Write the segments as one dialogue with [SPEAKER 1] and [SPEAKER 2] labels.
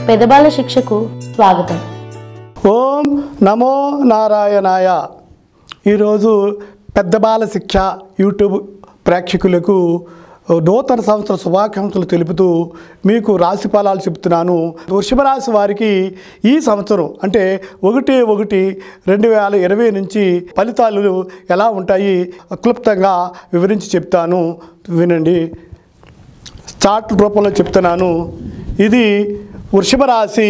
[SPEAKER 1] పెదబాల శిక్షకు స్వాగతం
[SPEAKER 2] ఓం నమో నారాయణాయ ఈరోజు పెద్ద బాల శిక్ష యూట్యూబ్ ప్రేక్షకులకు నూతన సంవత్సర శుభాకాంక్షలు తెలుపుతూ మీకు రాశి ఫలాలు చెప్తున్నాను వృషభ రాశి వారికి ఈ సంవత్సరం అంటే ఒకటి ఒకటి రెండు వేల ఇరవై నుంచి ఫలితాలు ఎలా ఉంటాయి క్లుప్తంగా వివరించి చెప్తాను వినండి చార్ట్ రూపంలో చెప్తున్నాను ఇది వృషభ రాశి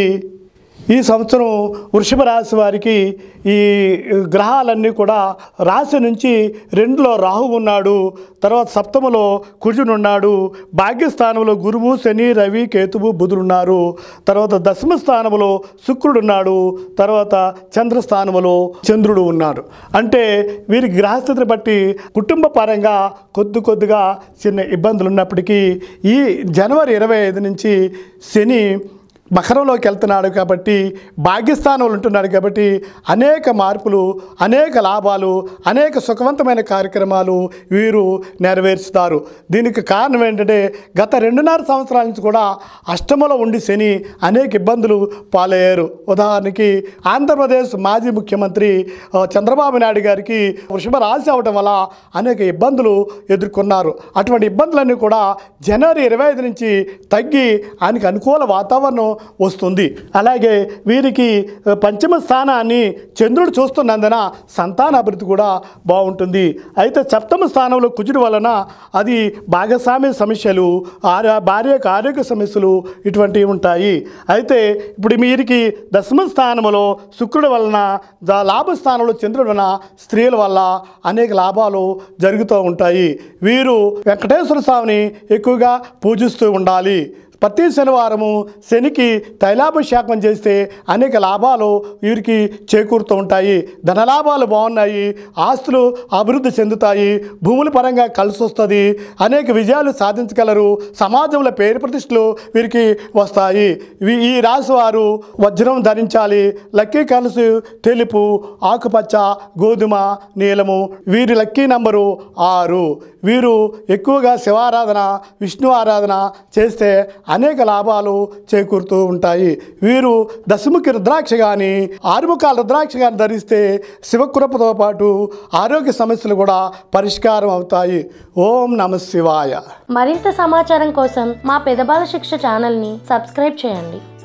[SPEAKER 2] ఈ సంవత్సరం వృషభ రాశి వారికి ఈ గ్రహాలన్నీ కూడా రాశి నుంచి రెండులో రాహు ఉన్నాడు తర్వాత సప్తమలో కుజుడు ఉన్నాడు భాగ్యస్థానంలో గురువు శని రవి కేతువు బుధుడు ఉన్నారు తర్వాత దశమ స్థానంలో శుక్రుడు ఉన్నాడు తర్వాత చంద్రస్థానంలో చంద్రుడు ఉన్నాడు అంటే వీరి గ్రహస్థితిని బట్టి కుటుంబ పరంగా కొద్ది కొద్దిగా చిన్న ఇబ్బందులు ఉన్నప్పటికీ ఈ జనవరి ఇరవై ఐదు నుంచి శని మకరంలోకి వెళ్తున్నాడు కాబట్టి భాగ్యస్థానంలో ఉంటున్నాడు కాబట్టి అనేక మార్పులు అనేక లాభాలు అనేక సుఖవంతమైన కార్యక్రమాలు వీరు నెరవేర్చుతారు దీనికి కారణం ఏంటంటే గత రెండున్నర సంవత్సరాల నుంచి కూడా అష్టమలో ఉండి శని అనేక ఇబ్బందులు పాలయ్యారు ఉదాహరణకి ఆంధ్రప్రదేశ్ మాజీ ముఖ్యమంత్రి ఆ, చంద్రబాబు నాయుడు గారికి వృషభ రాశి అవడం వల్ల అనేక ఇబ్బందులు ఎదుర్కొన్నారు అటువంటి ఇబ్బందులన్నీ కూడా జనవరి ఇరవై ఐదు నుంచి తగ్గి ఆయనకి అనుకూల వాతావరణం వస్తుంది అలాగే వీరికి ఆ, పంచమ స్థానాన్ని చంద్రుడు చూస్తున్నందున సంతాన అభివృద్ధి కూడా బాగుంటుంది అయితే సప్తమ స్థానంలో కుజుడు వలన అది భాగస్వామ్య సమస్యలు ఆర- భార్య యొక్క ఆరోగ్య సమస్యలు ఇటువంటివి ఉంటాయి అయితే ఇప్పుడు వీరికి దశమ స్థానంలో శుక్రుడు వలన ద- లాభస్థానంలో చంద్రుడు వలన స్త్రీల వల్ల అనేక లాభాలు జరుగుతూ ఉంటాయి వీరు వెంకటేశ్వర స్వామిని ఎక్కువగా పూజిస్తూ ఉండాలి ప్రతి శనివారము శనికి తైలాభిషేకం చేస్తే అనేక లాభాలు వీరికి చేకూరుతూ ఉంటాయి ధనలాభాలు బాగున్నాయి ఆస్తులు అభివృద్ధి చెందుతాయి భూముల పరంగా కలిసి వస్తుంది అనేక విజయాలు సాధించగలరు సమాజంలో పేరు ప్రతిష్టలు వీరికి వస్తాయి వీ- ఈ రాశి వారు వజ్రం ధరించాలి లక్కీ కలసు తెలుపు ఆకుపచ్చ గోధుమ నీలము వీరి లక్కీ నంబరు ఆరు వీరు ఎక్కువగా శివారాధన విష్ణు ఆరాధన చేస్తే అనేక లాభాలు చేకూరుతూ ఉంటాయి వీరు దశముఖి రుద్రాక్ష కానీ ఆరుముఖాల రుద్రాక్ష కానీ ధరిస్తే శివకృపతో పాటు ఆరోగ్య సమస్యలు కూడా పరిష్కారం అవుతాయి ఓం నమ శివాయ
[SPEAKER 1] మరింత సమాచారం కోసం మా పెదబాల శిక్ష ఛానల్ని సబ్స్క్రైబ్ చేయండి